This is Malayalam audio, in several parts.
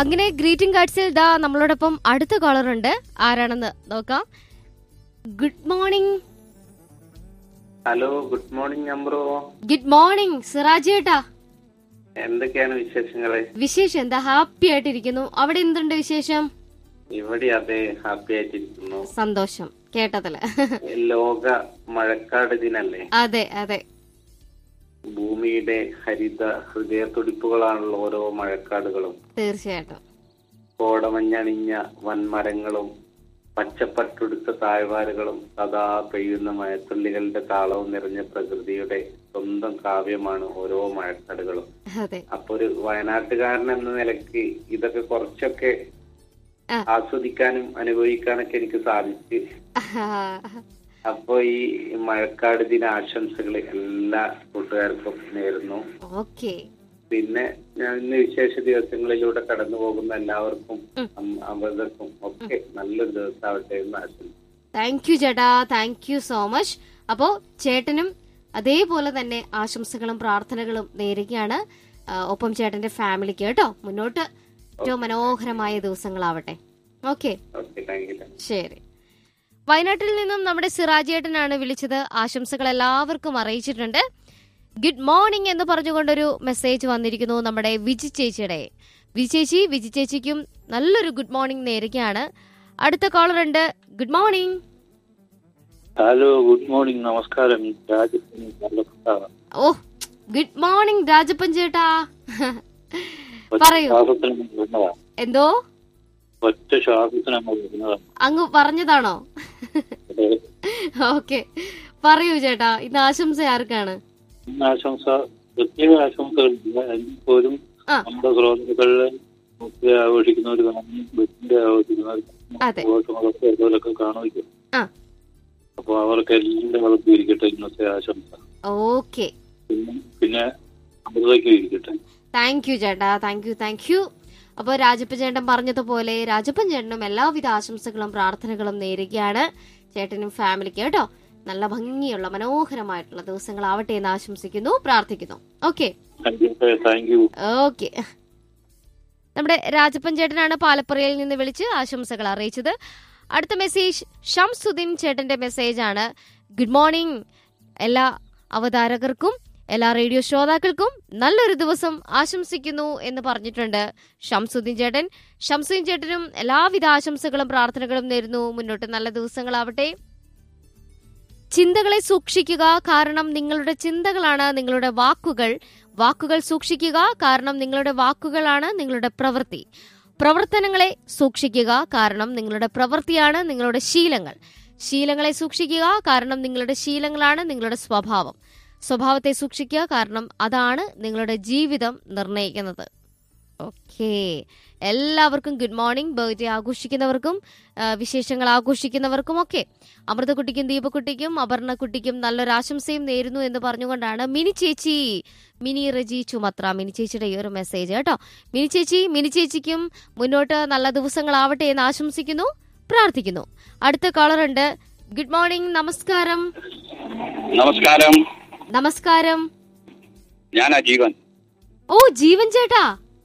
അങ്ങനെ ഗ്രീറ്റിംഗ് കാർഡ്സിൽ ദാ നമ്മളോടൊപ്പം അടുത്ത കോളർ ഉണ്ട് ആരാണെന്ന് നോക്കാം good morning hello good morning അമ്പ്രോ ഗുഡ് മോർണിംഗ് സിറാജ് ഏട്ടാ എന്തൊക്കെയാണ് വിശേഷങ്ങള് വിശേഷം എന്താ ഹാപ്പി ആയിട്ടിരിക്കുന്നു അവിടെ എന്തുണ്ട് വിശേഷം ഇവിടെ അതെ ഹാപ്പി ആയിട്ടിരിക്കുന്നു സന്തോഷം കേട്ടതില് ലോക മഴക്കാട് ദിനല്ലേ അതെ അതെ ഭൂമിയുടെ ഹരിത ഹൃദയ തുടിപ്പുകളാണല്ലോ ഓരോ മഴക്കാടുകളും തീർച്ചയായിട്ടും കോടമഞ്ഞണിഞ്ഞ വൻമരങ്ങളും പച്ചപ്പട്ടുടുത്ത താഴ്വാരകളും സദാ പെയ്യുന്ന മഴത്തുള്ളികളുടെ താളവും നിറഞ്ഞ പ്രകൃതിയുടെ സ്വന്തം കാവ്യമാണ് ഓരോ മഴക്കാടുകളും അതെ അപ്പൊ ഒരു വയനാട്ടുകാരൻ എന്ന നിലയ്ക്ക് ഇതൊക്കെ കുറച്ചൊക്കെ ആ. ആസ്വദിക്കാനും അനുഭവിക്കാനൊക്കെ എനിക്ക് സാധിച്ചു അപ്പൊ ഈ മഴക്കാട് ദിന ആശംസകൾ എല്ലാ കൂട്ടുകാർക്കും നേരുന്നു ഓക്കെ പിന്നെ ഞാൻ ഇന്ന് വിശേഷ ദിവസങ്ങളിലൂടെ കടന്നു പോകുന്ന എല്ലാവർക്കും ഉം. അം- അമൃതർക്കും ഒക്കെ നല്ലൊരു ദിവസമാവട്ടെ എന്ന് ആശംസിക്കുന്നു താങ്ക് യു ചേട്ടാ താങ്ക് യു സോ മച്ച് അപ്പോ ചേട്ടനും അതേപോലെ തന്നെ ആശംസകളും പ്രാർത്ഥനകളും നേരുകയാണ് ആ, ഒപ്പം ചേട്ടന്റെ ഫാമിലിക്ക് കേട്ടോ മുന്നോട്ട് ഏറ്റവും മനോഹരമായ ദിവസങ്ങളാവട്ടെ ഓക്കെ ഓക്കെ താങ്ക് യു ശരി വയനാട്ടിൽ നിന്നും നമ്മുടെ സിറാജേട്ടനാണ് വിളിച്ചത് ആശംസകൾ എല്ലാവർക്കും അറിയിച്ചിട്ടുണ്ട് ഗുഡ് മോർണിംഗ് എന്ന് പറഞ്ഞുകൊണ്ടൊരു മെസ്സേജ് വന്നിരിക്കുന്നു നമ്മുടെ വിജി ചേച്ചിയുടെ വിജി ചേച്ചി വിജി ചേച്ചിക്കും നല്ലൊരു ഗുഡ് മോർണിംഗ് നേരുകയാണ് അടുത്ത കോളർ ഉണ്ട് good morning hello good morning നമസ്കാരം രാജപ്പൻ കൊല്ലപ്പെട്ട ഓ ഗുഡ് മോർണിംഗ് രാജപ്പൻ ചേട്ടാ ഒറ്റ പറയൂ ശ്വാസത്തിന് അങ്ങ് വരുന്നതാ എന്തോ ഒറ്റ ശ്വാസത്തിന് അങ്ങ് വരുന്നതാ അങ്ങ് പറഞ്ഞതാണോ അതെ. ഓക്കെ പറയൂ ചേട്ടാ ഇന്ന് ആശംസ ആർക്കാണ് ഇന്ന് ആശംസ പ്രത്യേക ആശംസകളില്ല എങ്കിൽ പോലും ആ. നമ്മുടെ ശ്രോതാക്കളിലെ ഒക്കെ ആഘോഷിക്കുന്നവർ കാണും ബസ്സിന്റെ ആഘോഷിക്കുന്നവർ അതെ. ആഘോഷങ്ങളൊക്കെ അതുപോലൊക്കെ കാണുമല്ലോ ആ അപ്പൊ അവർക്ക് എല്ലാവർക്കും ഇരിക്കട്ടെ ഇന്നത്തെ ആശംസ ഓക്കെ പിന്നെ പിന്നെ അമൃതയ്ക്കും ഇരിക്കട്ടെ താങ്ക് യു ചേട്ടാ താങ്ക് യു താങ്ക് യു അപ്പോൾ രാജപ്പൻ ചേട്ടൻ പറഞ്ഞതുപോലെ രാജപ്പൻ ചേട്ടനും എല്ലാവിധ ആശംസകളും പ്രാർത്ഥനകളും നേരുകയാണ് ചേട്ടനും ഫാമിലിക്ക് കേട്ടോ നല്ല ഭംഗിയുള്ള മനോഹരമായിട്ടുള്ള ദിവസങ്ങളാവട്ടെ എന്ന് ആശംസിക്കുന്നു പ്രാർത്ഥിക്കുന്നു ഓക്കെ താങ്ക് യു ഓക്കെ നമ്മുടെ രാജപ്പൻ ചേട്ടനാണ് പാലപ്പുറയിൽ നിന്ന് വിളിച്ച് ആശംസകൾ അറിയിച്ചത് അടുത്ത മെസ്സേജ് ഷംസുദ്ദീൻ ചേട്ടന്റെ മെസ്സേജ് ആണ് ഗുഡ് മോർണിംഗ് എല്ലാ അവതാരകർക്കും എല്ലാ റേഡിയോ ശ്രോതാക്കൾക്കും നല്ലൊരു ദിവസം ആശംസിക്കുന്നു എന്ന് പറഞ്ഞിട്ടുണ്ട് ഷംസുദ്ദീൻ ചേട്ടൻ ഷംസുദ്ദീൻ ചേട്ടനും എല്ലാവിധ ആശംസകളും പ്രാർത്ഥനകളും നേരുന്നു മുന്നോട്ട് നല്ല ദിവസങ്ങളാവട്ടെ ചിന്തകളെ സൂക്ഷിക്കുക കാരണം നിങ്ങളുടെ ചിന്തകളാണ് നിങ്ങളുടെ വാക്കുകൾ വാക്കുകൾ സൂക്ഷിക്കുക കാരണം നിങ്ങളുടെ വാക്കുകളാണ് നിങ്ങളുടെ പ്രവൃത്തി പ്രവർത്തനങ്ങളെ സൂക്ഷിക്കുക കാരണം നിങ്ങളുടെ പ്രവൃത്തിയാണ് നിങ്ങളുടെ ശീലങ്ങൾ ശീലങ്ങളെ സൂക്ഷിക്കുക കാരണം നിങ്ങളുടെ ശീലങ്ങളാണ് നിങ്ങളുടെ സ്വഭാവം സ്വഭാവത്തെ സൂക്ഷിക്കുക കാരണം അതാണ് നിങ്ങളുടെ ജീവിതം നിർണ്ണയിക്കുന്നത് ഓക്കെ എല്ലാവർക്കും ഗുഡ് മോർണിംഗ് ബർത്ത്ഡേ ആഘോഷിക്കുന്നവർക്കും ആ, വിശേഷങ്ങൾ ആഘോഷിക്കുന്നവർക്കും ഒക്കെ അമൃതക്കുട്ടിക്കും ദീപക്കുട്ടിക്കും അപർണക്കുട്ടിക്കും നല്ലൊരു ആശംസയും നേരുന്നു എന്ന് പറഞ്ഞുകൊണ്ടാണ് മിനി ചേച്ചി മിനി റജി ചുമത്ര മിനി ചേച്ചിയുടെ ഈ ഒരു മെസ്സേജ് കേട്ടോ മിനി ചേച്ചി മിനി ചേച്ചിക്കും മുന്നോട്ട് നല്ല ദിവസങ്ങളാവട്ടെ എന്ന് ആശംസിക്കുന്നു പ്രാർത്ഥിക്കുന്നു അടുത്ത കോളർ ഉണ്ട് ഗുഡ് മോർണിംഗ് നമസ്കാരം നമസ്കാരം നമസ്കാരം ഞാൻ അജീവൻ ഓ ജീവൻ ചേട്ടാ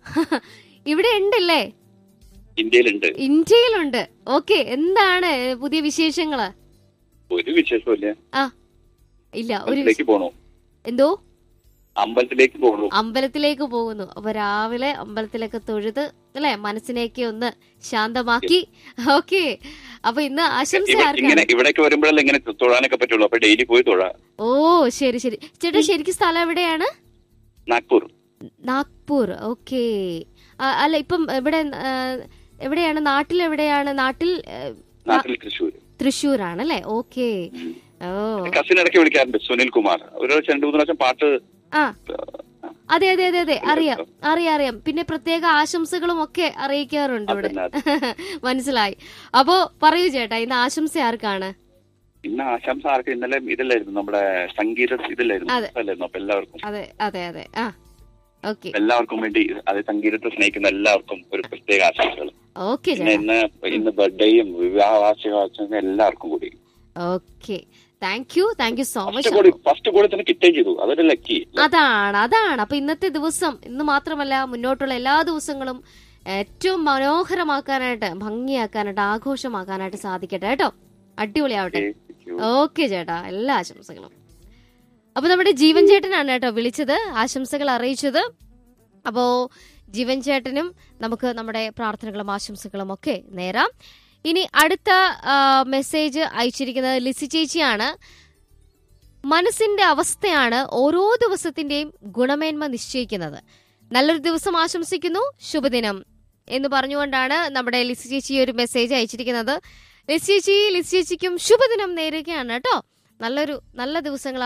ഇവിടെ ഉണ്ടല്ലേ ഇന്ത്യയിലുണ്ട് ഇന്ത്യയിലുണ്ട് ഓക്കെ എന്താണ് പുതിയ വിശേഷങ്ങള് ഒരു വിശേഷമില്ല ആ ഇല്ല ഒരു അമ്പലത്തിലേക്ക് പോണു എന്തോ അമ്പലത്തിലേക്ക് പോണു അമ്പലത്തിലേക്ക് പോകുന്നു അപ്പൊ രാവിലെ അമ്പലത്തിലൊക്കെ തൊഴുത് അല്ലെ മനസ്സിനെയൊക്കെ ഒന്ന് ശാന്തമാക്കി ഓക്കെ അപ്പൊ ഇന്ന് ആശംസ ഇവ- ഇങ്ങനെ ആർക്കാണ് ഇവിടേക്ക് വരുമ്പോഴല്ലേ ഇങ്ങനെ തൊഴാനൊക്കെ പറ്റുള്ളൂ അപ്പൊ ഡെയിലി പോയി തൊഴാ ഓ ശരി ശരി ചേട്ടാ ശരിക്കും സ്ഥലം എവിടെയാണ് നാഗ്പൂർ നാഗ്പൂർ ഓക്കെ അല്ല ഇപ്പം ഇവിടെ ആ, എവിടെയാണ് നാട്ടിൽ എവിടെയാണ് നാട്ടിൽ ആ, നാട്ടിൽ തൃശ്ശൂർ തൃശ്ശൂരാണ് അല്ലേ ഓക്കെ ഓ കസിൻ ഇടയ്ക്ക് വിളിക്കാറുണ്ട് സുനിൽ കുമാർ ഒരു പ്രാവശ്യം രണ്ടു മൂന്ന് പ്രാവശ്യം പാട്ട് ആ അതെ അതെ അതെ അതെ അറിയാം അറിയാം അറിയാം പിന്നെ പ്രത്യേക ആശംസകളും ഒക്കെ അറിയിക്കാറുണ്ട് ഇവിടെ അതന്നെ, മനസ്സിലായി അപ്പോ പറയൂ ചേട്ടാ ഇന്ന് ആശംസ ആർക്കാണ് ഇന്ന് ആശംസ ആർക്ക് ഇന്നലെ ഇതില്ലായിരുന്നു നമ്മുടെ സംഗീത ഇതില്ലായിരുന്നു അതെ. അല്ലായിരുന്നു അപ്പൊ എല്ലാവർക്കും അതെ അതെ അതെ ആ ഓക്കെ എല്ലാവർക്കും വേണ്ടി അത് സംഗീതത്തെ സ്നേഹിക്കുന്ന എല്ലാവർക്കും ഒരു പ്രത്യേക ആശംസകൾ ഓക്കെ പിന്നെ ചേട്ടാ ഇന്ന് ഇന്ന് ബർത്ത്ഡേയും വിവാഹ വാർഷിക എല്ലാവർക്കും കൂടി okay thank you thank you so first much കൂടി ഫസ്റ്റ് കൂടി തന്നെ കിട്ടുകയും ചെയ്തു അതൊരു ലക്കി അതാണ് അതാണ് അപ്പൊ ഇന്നത്തെ ദിവസം ഇന്ന് മാത്രമല്ല മുന്നോട്ടുള്ള എല്ലാ ദിവസങ്ങളും ഏറ്റവും മനോഹരമാക്കാനായിട്ട് ഭംഗിയാക്കാനായിട്ട് ആഘോഷമാക്കാനായിട്ട് സാധിക്കട്ടെ കേട്ടോ അടിപൊളിയാവട്ടെ ഓക്കെ ചേട്ടാ എല്ലാ ആശംസകളും അപ്പൊ നമ്മുടെ ജീവൻ ചേട്ടനാണ് കേട്ടോ വിളിച്ചത് ആശംസകൾ അറിയിച്ചത് അപ്പോ ജീവൻ ചേട്ടനും നമുക്ക് നമ്മുടെ പ്രാർത്ഥനകളും ആശംസകളും ഒക്കെ നേരാം ഇനി അടുത്ത ആ, മെസ്സേജ് അയച്ചിരിക്കുന്നത് ലിസി ചേച്ചിയാണ് മനസ്സിന്റെ അവസ്ഥയാണ് ഓരോ ദിവസത്തിന്റെയും ഗുണമേന്മ നിശ്ചയിക്കുന്നത് നല്ലൊരു ദിവസം ആശംസിക്കുന്നു ശുഭദിനം എന്ന് പറഞ്ഞുകൊണ്ടാണ് നമ്മുടെ ലിസി ചേച്ചി ഈ ഒരു മെസ്സേജ് അയച്ചിരിക്കുന്നത് ലിസി ചേച്ചി ലിസി ചേച്ചിക്കും ശുഭദിനം നേരുകയാണ് കേട്ടോ നല്ലൊരു നല്ല ദിവസങ്ങൾ